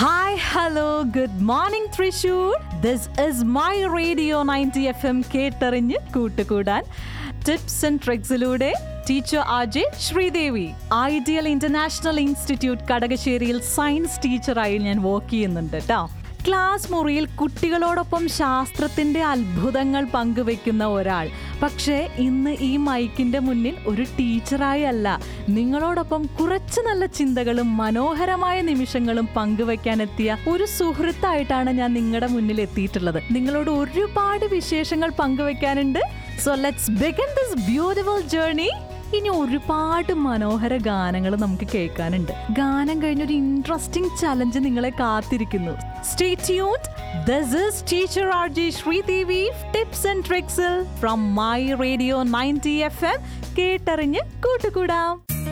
hi hello good morning Thrissur this is my radio ninety F M കേട്ടറിഞ്ഞ് കൂട്ടുകൂടാൻ tips and ട്രിക്സിലൂടെ teacher R G Sreedevi Ideal International Institute കടകശ്ശേരിയിൽ science ടീച്ചറായി ഞാൻ work ചെയ്യുന്നുണ്ട് കേട്ടോ ക്ലാസ് മുറിയിൽ കുട്ടികളോടൊപ്പം ശാസ്ത്രത്തിന്റെ അത്ഭുതങ്ങൾ പങ്കുവെക്കുന്ന ഒരാൾ പക്ഷേ ഇന്ന് ഈ മൈക്കിന്റെ മുന്നിൽ ഒരു ടീച്ചറായി അല്ല നിങ്ങളോടൊപ്പം കുറച്ച് നല്ല ചിന്തകളും മനോഹരമായ നിമിഷങ്ങളും പങ്കുവെക്കാനെത്തിയ ഒരു സുഹൃത്തായിട്ടാണ് ഞാൻ നിങ്ങളുടെ മുന്നിൽ എത്തിയിട്ടുള്ളത് നിങ്ങളോട് ഒരുപാട് വിശേഷങ്ങൾ പങ്കുവെക്കാനുണ്ട് so let's begin this beautiful journey ഇനി ഒരുപാട് മനോഹര ഗാനങ്ങൾ നമുക്ക് കേൾക്കാനുണ്ട് ഗാനം കഴിഞ്ഞൊരു ഇൻട്രസ്റ്റിംഗ് ചലഞ്ച് നിങ്ങളെ കാത്തിരിക്കുന്നു stay tuned this is teacher R G Sreedevi tips and ട്രിക്സിൽ from my radio ninety F M കേട്ടറിഞ്ഞ് കൂട്ടുകൂടാം